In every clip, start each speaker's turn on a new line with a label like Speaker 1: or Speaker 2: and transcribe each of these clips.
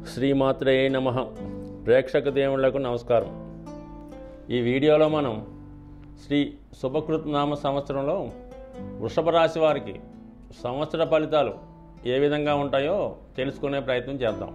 Speaker 1: శ్రీమాత్రే నమ ప్రేక్షక దేవుళ్లకు నమస్కారం ఈ వీడియోలో మనం శ్రీ శుభకృత్ నామ సంవత్సరంలో వృషభ రాశి వారికి సంవత్సర ఫలితాలు ఏ విధంగా ఉంటాయో తెలుసుకునే ప్రయత్నం చేద్దాం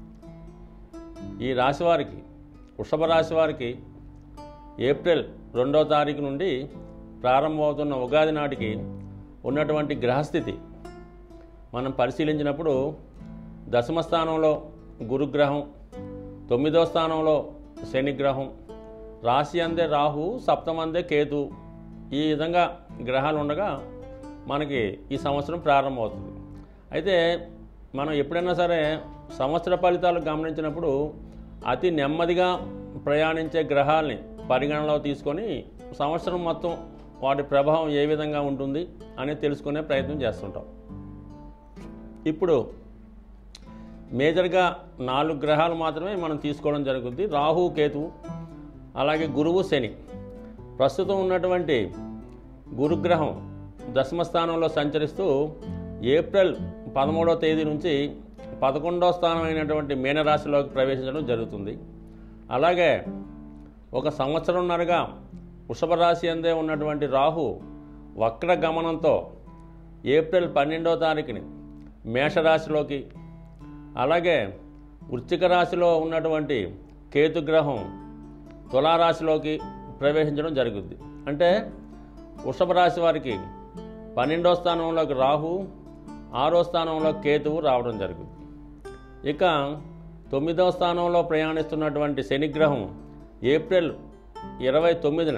Speaker 1: ఈ రాశి వారికి వృషభ రాశి వారికి ఏప్రిల్ రెండో తారీఖు నుండి ప్రారంభమవుతున్న ఉగాది నాటికి ఉన్నటువంటి గ్రహస్థితి మనం పరిశీలించినప్పుడు దశమ స్థానంలో గురుగ్రహం తొమ్మిదో స్థానంలో శనిగ్రహం రాశి అందే రాహు సప్తమందే కేతు ఈ విధంగా గ్రహాలు ఉండగా మనకి ఈ సంవత్సరం ప్రారంభమవుతుంది అయితే మనం ఎప్పుడైనా సరే సంవత్సర ఫలితాలు గమనించినప్పుడు అతి నెమ్మదిగా ప్రయాణించే గ్రహాల్ని పరిగణలో తీసుకొని సంవత్సరం మొత్తం వాటి ప్రభావం ఏ విధంగా ఉంటుంది అనేది తెలుసుకునే ప్రయత్నం చేస్తుంటాం ఇప్పుడు మేజర్గా నాలుగు గ్రహాలు మాత్రమే మనం తీసుకోవడం జరుగుతుంది రాహు కేతువు అలాగే గురువు శని ప్రస్తుతం ఉన్నటువంటి గురుగ్రహం దశమ స్థానంలో సంచరిస్తూ ఏప్రిల్ పదమూడవ తేదీ నుంచి పదకొండవ స్థానం అయినటువంటి మీనరాశిలోకి ప్రవేశించడం జరుగుతుంది అలాగే ఒక సంవత్సరంన్నరగా వృషభ రాశి అందే ఉన్నటువంటి రాహు వక్ర గమనంతో ఏప్రిల్ పన్నెండవ తారీఖుని మేషరాశిలోకి అలాగే వృశ్చిక రాశిలో ఉన్నటువంటి కేతుగ్రహం తులారాశిలోకి ప్రవేశించడం జరుగుద్ది అంటే వృషభ రాశి వారికి పన్నెండో స్థానంలోకి రాహు ఆరో స్థానంలో కేతువు రావడం జరుగుద్ది ఇక తొమ్మిదవ స్థానంలో ప్రయాణిస్తున్నటువంటి శనిగ్రహం ఏప్రిల్ ఇరవై తొమ్మిదిన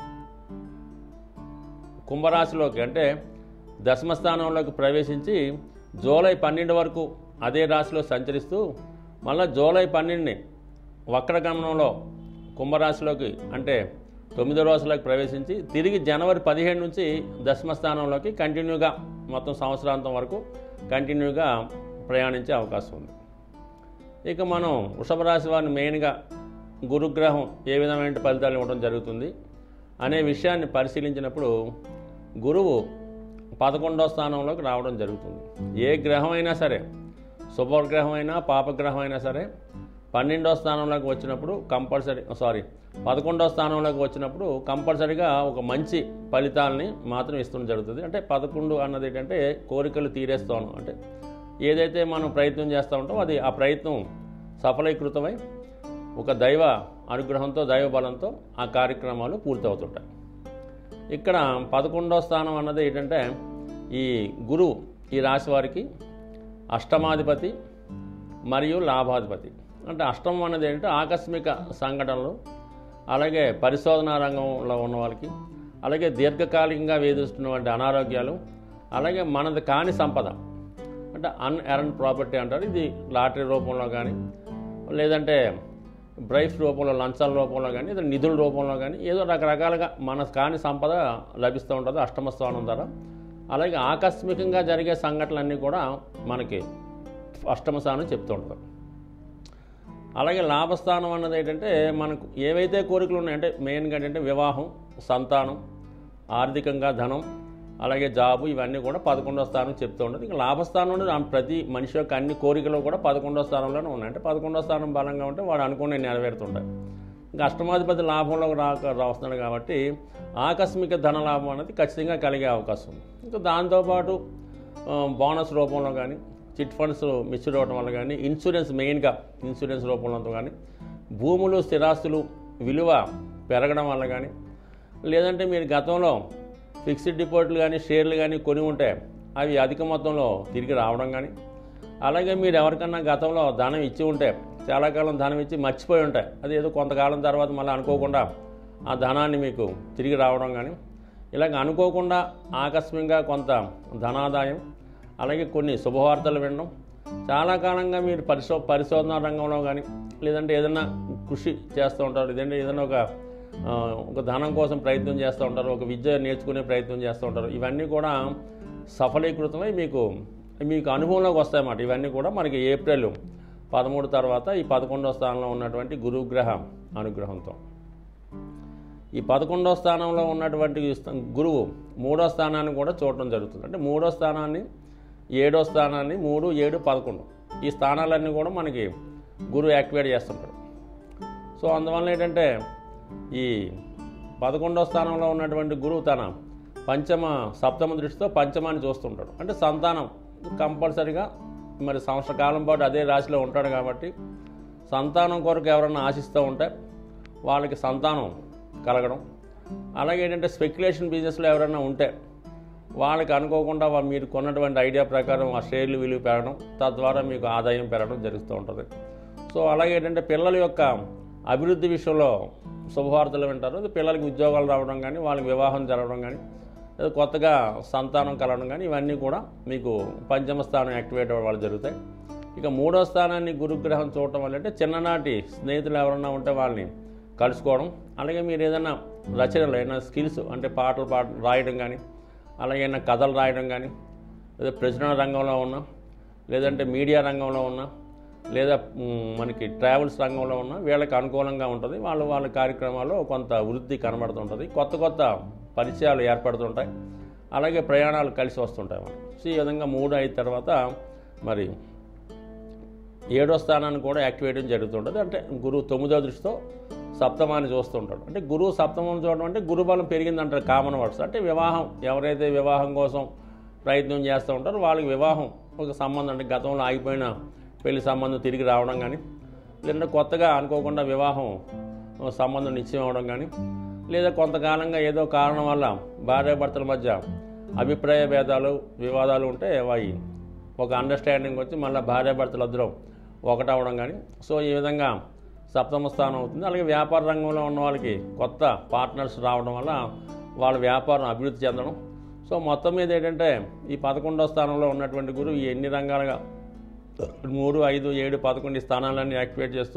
Speaker 1: కుంభరాశిలోకి అంటే దశమ స్థానంలోకి ప్రవేశించి జూలై పన్నెండు వరకు అదే రాశిలో సంచరిస్తూ మళ్ళీ జూలై పన్నెండుని వక్రగమనంలో కుంభరాశిలోకి అంటే తొమ్మిదో రోజులోకి ప్రవేశించి తిరిగి జనవరి పదిహేడు నుంచి దశమ స్థానంలోకి కంటిన్యూగా మొత్తం సంవత్సరాంతం వరకు కంటిన్యూగా ప్రయాణించే అవకాశం ఉంది ఇక మనం వృషభ రాశి వారిని మెయిన్గా గురుగ్రహం ఏ విధమైన ఫలితాలు ఇవ్వడం జరుగుతుంది అనే విషయాన్ని పరిశీలించినప్పుడు గురువు పదకొండో స్థానంలోకి రావడం జరుగుతుంది ఏ గ్రహం అయినా సరే శుభగ్రహం అయినా పాపగ్రహం అయినా సరే పన్నెండో స్థానంలోకి వచ్చినప్పుడు కంపల్సరీ సారీ పదకొండో స్థానంలోకి వచ్చినప్పుడు కంపల్సరీగా ఒక మంచి ఫలితాలని మాత్రం ఇస్తడం జరుగుతుంది అంటే పదకొండు అన్నది ఏంటంటే కోరికలు తీరేస్తాను అంటే ఏదైతే మనం ప్రయత్నం చేస్తూ ఉంటామో అది ఆ ప్రయత్నం సఫలీకృతమై ఒక దైవ అనుగ్రహంతో దైవ బలంతో ఆ కార్యక్రమాలు పూర్తవుతుంటాయి ఇక్కడ పదకొండో స్థానం అన్నది ఏంటంటే ఈ గురువు ఈ రాశి వారికి అష్టమాధిపతి మరియు లాభాధిపతి అంటే అష్టమం అనేది ఏంటంటే ఆకస్మిక సంఘటనలు అలాగే పరిశోధనా రంగంలో ఉన్న వాళ్ళకి అలాగే దీర్ఘకాలికంగా వేధిస్తున్నటువంటి అనారోగ్యాలు అలాగే మనది కాని సంపద అంటే అన్ ఎరన్ ప్రాపర్టీ అంటారు ఇది లాటరీ రూపంలో కానీ లేదంటే బ్రైఫ్ రూపంలో లంచాల రూపంలో కానీ లేదా నిధుల రూపంలో కానీ ఏదో రకరకాలుగా మన కాని సంపద లభిస్తూ ఉంటుంది అష్టమ స్థానం ద్వారా అలాగే ఆకస్మికంగా జరిగే సంఘటనలన్నీ కూడా మనకి అష్టమ స్థానం చెప్తూ ఉంటారు అలాగే లాభస్థానం అన్నది ఏంటంటే మనకు ఏవైతే కోరికలు ఉన్నాయంటే మెయిన్గా ఏంటంటే వివాహం సంతానం ఆర్థికంగా ధనం అలాగే జాబు ఇవన్నీ కూడా పదకొండో స్థానం చెప్తూ ఉంటుంది ఇంకా లాభస్థానం అనేది ఆ ప్రతి మనిషి యొక్క అన్ని కోరికలు కూడా పదకొండో స్థానంలోనే ఉన్నాయి అంటే పదకొండో స్థానం బలంగా ఉంటే వాడు అనుకునే నెరవేరుతుంటాయి ఇంకా అష్టమాధిపతి లాభంలో రాక వస్తున్నాడు కాబట్టి ఆకస్మిక ధన లాభం అనేది ఖచ్చితంగా కలిగే అవకాశం ఉంది ఇంకా దాంతోపాటు ఆ, బోనస్ రూపంలో కానీ చిట్ ఫండ్స్ మిస్యూర్ అవ్వడం వల్ల కానీ ఇన్సూరెన్స్ మెయిన్గా ఇన్సూరెన్స్ రూపంలో కానీ భూములు స్థిరాస్తులు విలువ పెరగడం వల్ల కానీ లేదంటే మీరు గతంలో ఫిక్స్డ్ డిపాజిట్లు కానీ షేర్లు కానీ కొని ఉంటే అవి అధిక మొత్తంలో తిరిగి రావడం కానీ అలాగే మీరు ఎవరికన్నా గతంలో ధనం ఇచ్చి ఉంటే చాలా కాలం ధనం ఇచ్చి మర్చిపోయి ఉంటాయి అది ఏదో కొంతకాలం తర్వాత మళ్ళీ అనుకోకుండా ఆ ధనాన్ని మీకు తిరిగి రావడం కానీ ఇలాగ అనుకోకుండా ఆకస్మికంగా కొంత ధనాదాయం అలాగే కొన్ని శుభవార్తలు వినడం చాలా కాలంగా మీరు పరిశో పరిశోధన రంగంలో కానీ లేదంటే ఏదైనా కృషి చేస్తూ ఉంటారు లేదంటే ఏదైనా ఒక ఆ, ఒక ధనం కోసం ప్రయత్నం చేస్తూ ఉంటారు ఒక విద్య నేర్చుకునే ప్రయత్నం చేస్తూ ఉంటారు ఇవన్నీ కూడా సఫలీకృతమై మీకు మీకు అనుభవంలోకి వస్తాయన్నమాట ఇవన్నీ కూడా మనకి ఏప్రిల్ పదమూడు తర్వాత ఈ పదకొండవ స్థానంలో ఉన్నటువంటి గురుగ్రహ అనుగ్రహంతో ఈ పదకొండో స్థానంలో ఉన్నటువంటి స్థ- గురువు మూడో స్థానాన్ని కూడా చూడటం జరుగుతుంది అంటే మూడో స్థానాన్ని ఏడో స్థానాన్ని మూడు ఏడు పదకొండు ఈ స్థానాలన్నీ కూడా మనకి గురువు యాక్టివేట్ చేస్తుంటాడు సో అందువల్ల ఏంటంటే ఈ పదకొండవ స్థానంలో ఉన్నటువంటి గురువు తన పంచమ సప్తమ దృష్టితో పంచమాన్ని చూస్తుంటాడు అంటే సంతానం కంపల్సరిగా మరి సంవత్సర కాలం పాటు అదే రాశిలో ఉంటాడు కాబట్టి సంతానం కొరకు ఎవరన్నా ఆశిస్తూ ఉంటే వాళ్ళకి సంతానం కలగడం అలాగే ఏంటంటే స్పెక్యులేషన్ బిజినెస్లో ఎవరైనా ఉంటే వాళ్ళకి అనుకోకుండా వా- మీరు కొన్నటువంటి ఐడియా ప్రకారం ఆ షేర్లు విలువ పెరగడం తద్వారా మీకు ఆదాయం పెరగడం జరుగుతూ ఉంటుంది సో అలాగే ఏంటంటే పిల్లల యొక్క అభివృద్ధి విషయంలో శుభవార్తలు వింటారు అది పిల్లలకి ఉద్యోగాలు రావడం కానీ వాళ్ళకి వివాహం జరగడం కానీ లేదా కొత్తగా సంతానం కలగడం కానీ ఇవన్నీ కూడా మీకు పంచమ స్థానం యాక్టివేట్ అవ్వడం వల్ల జరుగుతాయి ఇక మూడో స్థానాన్ని గురుగ్రహం చూడటం వల్ల అంటే చిన్ననాటి స్నేహితులు ఎవరన్నా ఉంటే వాళ్ళని కలుసుకోవడం అలాగే మీరు ఏదైనా రచనలు ఏదైనా స్కిల్స్ అంటే పాటలు పాట రాయడం కానీ అలాగే ఏదైనా కథలు రాయడం కానీ లేదా ప్రచురణ రంగంలో ఉన్నా లేదంటే మీడియా రంగంలో ఉన్నా లేదా మ్, మనకి ట్రావెల్స్ రంగంలో ఉన్న వీళ్ళకి అనుకూలంగా ఉంటుంది వాళ్ళు వాళ్ళ కార్యక్రమాల్లో కొంత వృద్ధి కనబడుతుంటుంది కొత్త కొత్త పరిచయాలు ఏర్పడుతుంటాయి అలాగే ప్రయాణాలు కలిసి వస్తుంటాయి మనకి సో ఈ విధంగా మూడు అయిన తర్వాత మరి ఏడో స్థానాన్ని కూడా యాక్టివేట్ చేయడం జరుగుతుంటుంది అంటే గురువు తొమ్మిదో దృష్టితో సప్తమాన్ని చూస్తుంటాడు అంటే గురువు సప్తమం చూడడం అంటే గురుబలం పెరిగిందంటారు కామన్ వర్డ్స్ అంటే వివాహం ఎవరైతే వివాహం కోసం ప్రయత్నం చేస్తూ ఉంటారో వాళ్ళకి వివాహం ఒక సంబంధం అంటే గతంలో ఆగిపోయిన పెళ్లి సంబంధం తిరిగి రావడం కానీ లేదంటే కొత్తగా అనుకోకుండా వివాహం ఆ, సంబంధం నిశ్చయం అవ్వడం కానీ లేదా కొంతకాలంగా ఏదో కారణం వల్ల భార్యాభర్తల మధ్య అభిప్రాయ భేదాలు వివాదాలు ఉంటే అవి ఒక అండర్స్టాండింగ్ వచ్చి మళ్ళీ భార్యాభర్తలు అద్దరం ఒకటవడం కానీ సో ఈ విధంగా సప్తమ స్థానం అవుతుంది అలాగే వ్యాపార రంగంలో ఉన్న వాళ్ళకి కొత్త పార్ట్నర్స్ రావడం వల్ల వాళ్ళ వ్యాపారం అభివృద్ధి చెందడం సో మొత్తం మీద ఏంటంటే ఈ పదకొండో స్థానంలో ఉన్నటువంటి గురువు ఈ ఎన్ని రంగాలుగా మూడు ఐదు ఏడు పదకొండు ఈ స్థానాలన్నీ యాక్టివేట్ చేస్తూ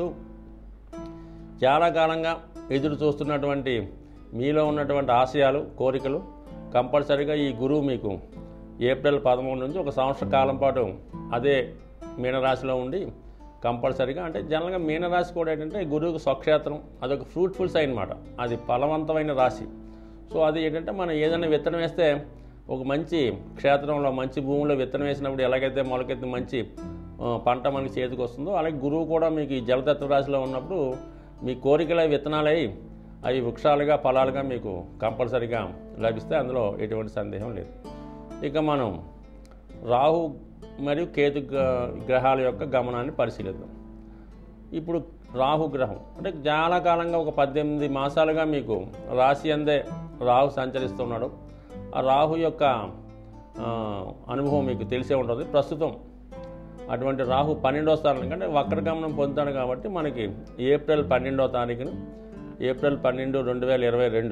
Speaker 1: చాలా కాలంగా ఎదురు చూస్తున్నటువంటి మీలో ఉన్నటువంటి ఆశయాలు కోరికలు కంపల్సరీగా ఈ గురువు మీకు ఏప్రిల్ పదమూడు నుంచి ఒక సంవత్సర కాలం పాటు అదే మీనరాశిలో ఉండి కంపల్సరీగా అంటే జనరల్గా మీనరాశి కూడా ఏంటంటే గురువుకు స్వక్షేత్రం అదొక ఫ్రూట్ఫుల్ సైన్ అనమాట అది ఫలవంతమైన రాశి సో అది ఏంటంటే మనం ఏదైనా విత్తనం వేస్తే ఒక మంచి క్షేత్రంలో మంచి భూమిలో విత్తనం వేసినప్పుడు ఎలాగైతే మొలకెత్తి మంచి ఆ, పంట మనకి చేతికి వస్తుందో అలాగే గురువు కూడా మీకు ఈ జలతత్వ రాశిలో ఉన్నప్పుడు మీ కోరికల విత్తనాలై అవి వృక్షాలుగా ఫలాలుగా మీకు కంపల్సరీగా లభిస్తే అందులో ఎటువంటి సందేహం లేదు ఇక మనం రాహు మరియు కేతు గ్ర- గ్రహాల యొక్క గమనాన్ని పరిశీలిద్దాం ఇప్పుడు రాహు గ్రహం అంటే చాలా కాలంగా ఒక పద్దెనిమిది మాసాలుగా మీకు రాశి అందే రాహు సంచరిస్తున్నాడు ఆ రాహు యొక్క ఆ, అనుభవం మీకు తెలిసే ఉంటుంది ప్రస్తుతం అటువంటి రాహు పన్నెండో స్థానం అంటే వక్రగమనం పొందుతాడు కాబట్టి మనకి ఏప్రిల్ పన్నెండో తారీఖున ఏప్రిల్ పన్నెండు రెండు వేల ఇరవై రెండు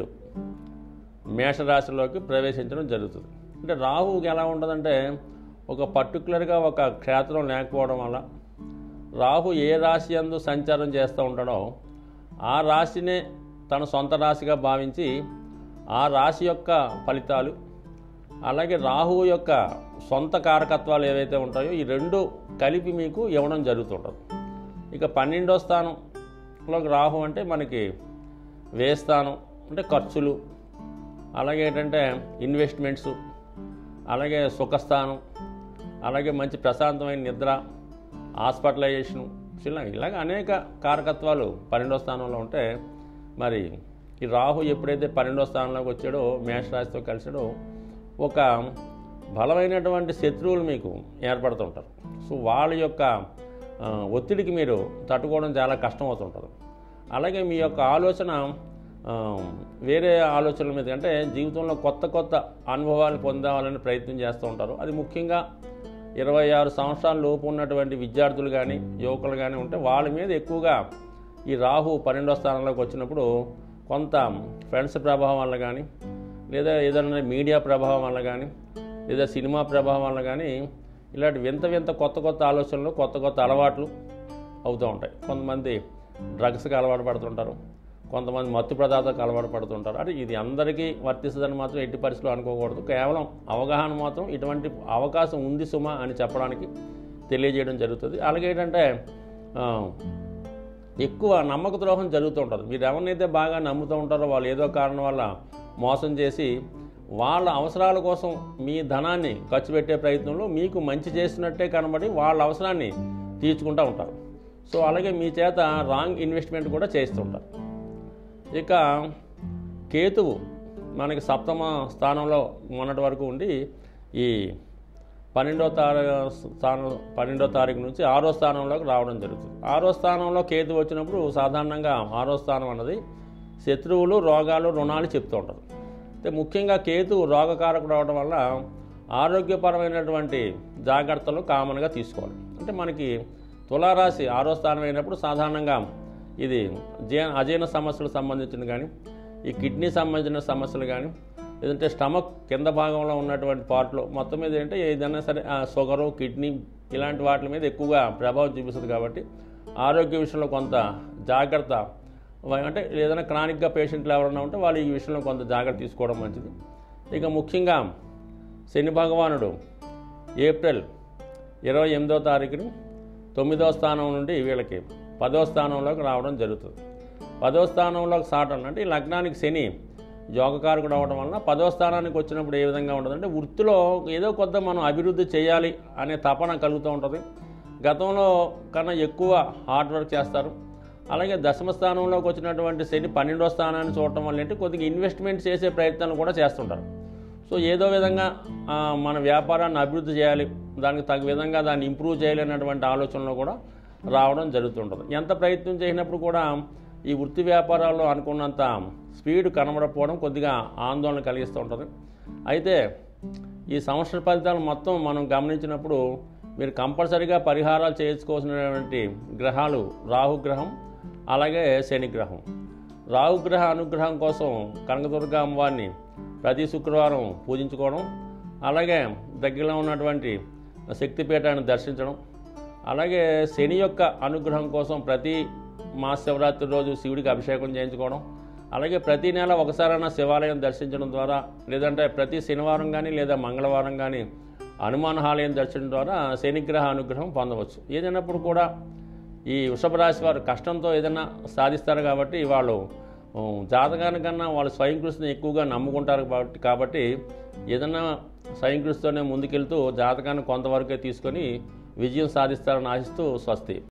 Speaker 1: మేషరాశిలోకి ప్రవేశించడం జరుగుతుంది అంటే రాహుకి ఎలా ఉంటుందంటే ఒక పర్టికులర్గా ఒక క్షేత్రం లేకపోవడం వల్ల రాహు ఏ రాశి అందు సంచారం చేస్తూ ఉంటాడో ఆ రాశినే తన సొంత రాశిగా భావించి ఆ రాశి యొక్క ఫలితాలు అలాగే రాహువు యొక్క సొంత కారకత్వాలు ఏవైతే ఉంటాయో ఈ రెండు కలిపి మీకు ఇవ్వడం జరుగుతుంటుంది ఇక పన్నెండో స్థానంలోకి రాహు అంటే మనకి వ్యయ స్థానం అంటే ఖర్చులు అలాగే ఏంటంటే ఇన్వెస్ట్మెంట్స్ అలాగే సుఖస్థానం అలాగే మంచి ప్రశాంతమైన నిద్ర హాస్పిటలైజేషను ఇలా ఇలాగ అనేక కారకత్వాలు పన్నెండో స్థానంలో ఉంటే మరి ఈ రాహు ఎప్పుడైతే పన్నెండో స్థానంలోకి వచ్చాడో మేషరాశితో కలిసాడో ఒక బలమైనటువంటి శత్రువులు మీకు ఏర్పడుతుంటారు సో వాళ్ళ యొక్క ఆ, ఒత్తిడికి మీరు తట్టుకోవడం చాలా కష్టం అవుతుంటుంది అలాగే మీ యొక్క ఆలోచన ఆ, వేరే ఆలోచనల మీద అంటే జీవితంలో కొత్త కొత్త అనుభవాలు పొందాలని ప్రయత్నం చేస్తూ ఉంటారు అది ముఖ్యంగా ఇరవై ఆరు సంవత్సరాల లోపు ఉన్నటువంటి విద్యార్థులు కానీ యువకులు కానీ ఉంటే వాళ్ళ మీద ఎక్కువగా ఈ రాహు పన్నెండో స్థానంలోకి వచ్చినప్పుడు కొంత ఫ్రెండ్స్ ప్రభావం వల్ల కానీ లేదా ఏదైనా మీడియా ప్రభావం వల్ల కానీ లేదా సినిమా ప్రభావం వల్ల కానీ ఇలాంటి వింత వింత కొత్త కొత్త ఆలోచనలు కొత్త కొత్త అలవాట్లు అవుతూ ఉంటాయి కొంతమంది డ్రగ్స్కి అలవాటు పడుతుంటారు కొంతమంది మత్తు పదార్థాలకు అలవాటు పడుతుంటారు అంటే ఇది అందరికీ వర్తిస్తుందని మాత్రం ఎట్టి పరిస్థితుల్లో అనుకోకూడదు కేవలం అవగాహన మాత్రం ఇటువంటి అవకాశం ఉంది సుమా అని చెప్పడానికి తెలియజేయడం జరుగుతుంది అలాగే ఏంటంటే ఆ, ఎక్కువ నమ్మక ద్రోహం జరుగుతూ ఉంటుంది మీరు ఎవరినైతే బాగా నమ్ముతూ ఉంటారో వాళ్ళు ఏదో కారణం వల్ల మోసం చేసి వాళ్ళ అవసరాల కోసం మీ ధనాన్ని ఖర్చు పెట్టే ప్రయత్నంలో మీకు మంచి చేస్తున్నట్టే కనబడి వాళ్ళ అవసరాన్ని తీర్చుకుంటూ ఉంటారు సో అలాగే మీ చేత రాంగ్ ఇన్వెస్ట్మెంట్ కూడా చేస్తుంటారు ఇక కేతువు మనకి సప్తమ స్థానంలో మొన్నటి వరకు ఉండి ఈ పన్నెండో తారీఖు స్థానం పన్నెండో తారీఖు నుంచి ఆరో స్థానంలోకి రావడం జరుగుతుంది ఆరో స్థానంలో కేతు వచ్చినప్పుడు సాధారణంగా ఆరో స్థానం అన్నది శత్రువులు రోగాలు రుణాలు చెప్తూ ఉంటారు అయితే ముఖ్యంగా కేతు రోగకారకుడు అవడం వల్ల ఆరోగ్యపరమైనటువంటి జాగ్రత్తలు కామన్గా తీసుకోవాలి అంటే మనకి తులారాశి ఆరో స్థానం అయినప్పుడు సాధారణంగా ఇది జీ అజీర్ణ సమస్యలకు సంబంధించిన కానీ ఈ కిడ్నీ సంబంధించిన సమస్యలు కానీ లేదంటే స్టమక్ కింద భాగంలో ఉన్నటువంటి పార్ట్లో మొత్తం మీద ఏంటంటే ఏదైనా సరే ఆ షుగరు కిడ్నీ ఇలాంటి వాటి మీద ఎక్కువగా ప్రభావం చూపిస్తుంది కాబట్టి ఆరోగ్య విషయంలో కొంత జాగ్రత్త వ- అంటే ఏదైనా క్రానిక్గా పేషెంట్లు ఎవరైనా ఉంటే వాళ్ళు ఈ విషయంలో కొంత జాగ్రత్త తీసుకోవడం మంచిది ఇక ముఖ్యంగా శని భగవానుడు ఏప్రిల్ ఇరవై ఎనిమిదో తారీఖుని తొమ్మిదో స్థానం నుండి వీళ్ళకి పదో స్థానంలోకి రావడం జరుగుతుంది పదో స్థానంలోకి సాటం అంటే ఈ లగ్నానికి శని యోగకారకుడు అవడం వలన పదో స్థానానికి వచ్చినప్పుడు ఏ విధంగా ఉంటుంది అంటే వృత్తిలో ఏదో కొద్ది మనం అభివృద్ధి చేయాలి అనే తపన కలుగుతూ ఉంటుంది గతంలో కన్నా ఎక్కువ హార్డ్ వర్క్ చేస్తారు అలాగే దశమ స్థానంలోకి వచ్చినటువంటి శని పన్నెండో స్థానాన్ని చూడటం వల్ల ఏంటి కొద్దిగా ఇన్వెస్ట్మెంట్ చేసే ప్రయత్నాలు కూడా చేస్తుంటారు సో ఏదో విధంగా ఆ, మన వ్యాపారాన్ని అభివృద్ధి చేయాలి దానికి తగ్గ విధంగా దాన్ని ఇంప్రూవ్ చేయాలి అన్నటువంటి ఆలోచనలో కూడా రావడం జరుగుతుంటుంది ఎంత ప్రయత్నం చేసినప్పుడు కూడా ఈ వృత్తి వ్యాపారాల్లో అనుకున్నంత స్పీడ్ కనబడకపోవడం కొద్దిగా ఆందోళన కలిగిస్తూ ఉంటుంది అయితే ఈ సంవత్సర ఫలితాలు మొత్తం మనం గమనించినప్పుడు మీరు కంపల్సరీగా పరిహారాలు చేసుకోవాల్సినటువంటి గ్రహాలు రాహుగ్రహం అలాగే శనిగ్రహం రాహుగ్రహ అనుగ్రహం కోసం కనకదుర్గ అమ్మవారిని ప్రతి శుక్రవారం పూజించుకోవడం అలాగే దగ్గరలో ఉన్నటువంటి శక్తిపీఠాన్ని దర్శించడం అలాగే శని యొక్క అనుగ్రహం కోసం ప్రతి మహాశివరాత్రి రోజు శివుడికి అభిషేకం చేయించుకోవడం అలాగే ప్రతి నెల ఒకసారైనా శివాలయం దర్శించడం ద్వారా లేదంటే ప్రతి శనివారం కానీ లేదా మంగళవారం కానీ హనుమాన్ ఆలయం దర్శనం ద్వారా శనిగ్రహ అనుగ్రహం పొందవచ్చు ఏదైనప్పుడు కూడా ఈ వృషభ రాశి వారు కష్టంతో ఏదైనా సాధిస్తారు కాబట్టి వాళ్ళు ఉమ్, జాతకానికన్నా వాళ్ళు స్వయం కృషిని ఎక్కువగా నమ్ముకుంటారు కాబట్టి కాబట్టి ఏదైనా స్వయం కృషితోనే ముందుకెళ్తూ జాతకాన్ని కొంతవరకే తీసుకొని విజయం సాధిస్తారని ఆశిస్తూ స్వస్తి